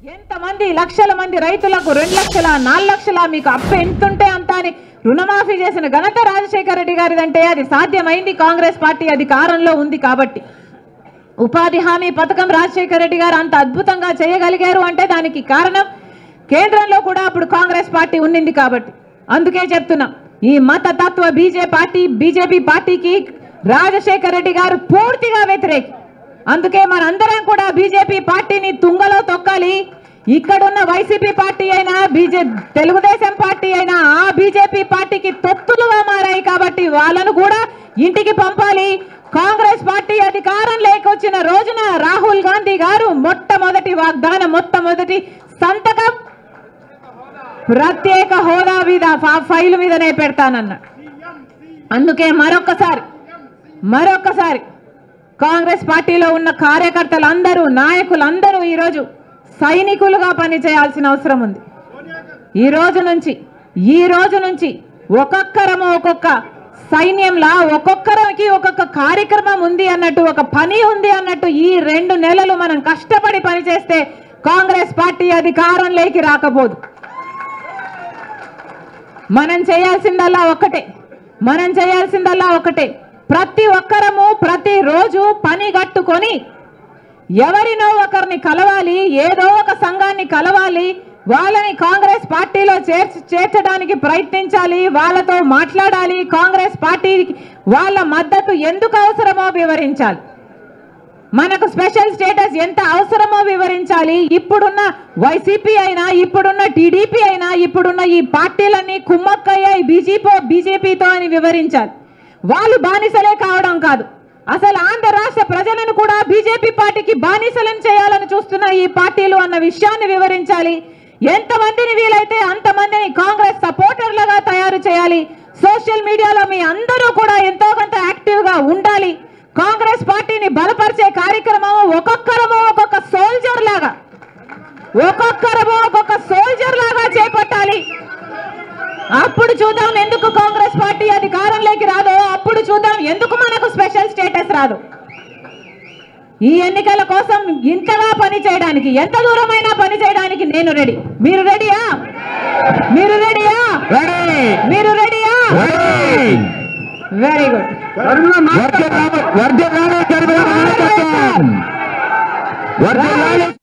ఎంతమంది లక్షల మంది రైతులకు రెండు లక్షల నాలుగు లక్షల మీకు అప్పు ఎంతుంటే అంత అని రుణమాఫీ చేసిన ఘనత రాజశేఖర రెడ్డి గారిదంటే అది సాధ్యమైంది కాంగ్రెస్ పార్టీ అధికారంలో ఉంది కాబట్టి ఉపాధి హామీ పథకం రాజశేఖర రెడ్డి గారు అంత అద్భుతంగా చేయగలిగారు అంటే దానికి కారణం కేంద్రంలో కూడా అప్పుడు కాంగ్రెస్ పార్టీ ఉన్నింది కాబట్టి అందుకే చెప్తున్నాం ఈ మత తత్వ బీజే పార్టీ బీజేపీ పార్టీకి రాజశేఖర రెడ్డి గారు పూర్తిగా వ్యతిరేకి అందుకే మనందరం కూడా బీజేపీ పార్టీని తుంగలో తొక్కాలి ఇక్కడున్న వైసీపీ పార్టీ అయినా బీజే తెలుగుదేశం పార్టీ అయినా ఆ బీజేపీ పార్టీకి తొత్తులుగా మారాయి కాబట్టి వాళ్ళను కూడా ఇంటికి పంపాలి కాంగ్రెస్ పార్టీ అధికారం లేకొచ్చిన రోజున రాహుల్ గాంధీ గారు మొట్టమొదటి వాగ్దానం మొట్టమొదటి సంతకం ప్రత్యేక హోదా మీద ఫా- ఫైల్ మీదనే పెడతానన్న అందుకే మరొక్కసారి మరొక్కసారి కాంగ్రెస్ పార్టీలో ఉన్న కార్యకర్తలందరూ నాయకులందరూ ఈరోజు సైనికులుగా పనిచేయాల్సిన అవసరం ఉంది ఈ రోజు నుంచి ఈ రోజు నుంచి ఒక్కొక్కరము ఒక్కొక్క సైన్యంలా ఒక్కొక్కరికి ఒక్కొక్క కార్యక్రమం ఉంది అన్నట్టు ఒక పని ఉంది అన్నట్టు ఈ రెండు నెలలు మనం కష్టపడి పనిచేస్తే కాంగ్రెస్ పార్టీ అధికారంలోకి రాకపోదు మనం చేయాల్సిందల్లా ఒకటే మనం చేయాల్సిందల్లా ఒకటే ప్రతి ఒక్కరము ప్రతిరోజు పని గట్టుకొని ఎవరినో ఒకరిని కలవాలి ఏదో ఒక సంఘాన్ని కలవాలి వాళ్ళని కాంగ్రెస్ పార్టీలో చేర్చ చేర్చడానికి ప్రయత్నించాలి వాళ్ళతో మాట్లాడాలి కాంగ్రెస్ పార్టీకి వాళ్ళ మద్దతు ఎందుకు అవసరమో వివరించాలి మనకు స్పెషల్ స్టేటస్ ఎంత అవసరమో వివరించాలి ఇప్పుడున్న వైసీపీ అయినా ఇప్పుడున్న టీడీపీ అయినా ఇప్పుడున్న ఈ పార్టీలన్నీ కుమ్మక్కయ్యాయి బీజేపీ బీజేపీతో అని వివరించాలి వాళ్ళు బానిసలే కావడం కాదు అసలు ఆంధ్ర రాష్ట్ర ప్రజలను కూడా బీజేపీ పార్టీకి బానిసలను చేయాలని చూస్తున్న ఈ పార్టీలు అన్న విషయాన్ని వివరించాలి ఎంతమందిని వీలైతే అంతమందిని కాంగ్రెస్ సపోర్టర్లుగా తయారు చేయాలి సోషల్ మీడియాలో మీ అందరూ కూడా ఎంతో కొంత యాక్టివ్ గా ఉండాలి కాంగ్రెస్ పార్టీని బలపరిచే కార్యక్రమం ఒక్కొక్కరము ఒక్కొక్క సోల్జర్ లాగా ఒక్కొక్కరము ఒక్కొక్క సోల్జర్ లాగా చేపట్టాలి అప్పుడు చూద్దాం ఎందుకు కాంగ్రెస్ పార్టీ అధికారంలోకి రాదో అప్పుడు చూద్దాం ఎందుకు మనకు స్పెషల్ స్టేటస్ రాదు ఈ ఎన్నికల కోసం ఇంతగా పని చేయడానికి ఎంత దూరమైనా పని చేయడానికి నేను రెడీ మీరు రెడీయా మీరు రెడీయా రెడీ మీరు రెడీయా రెడీ వెరీ గుడ్ వర్జ రామ వర్జ రామ కర్మ నాయకత్వం వర్జ రామ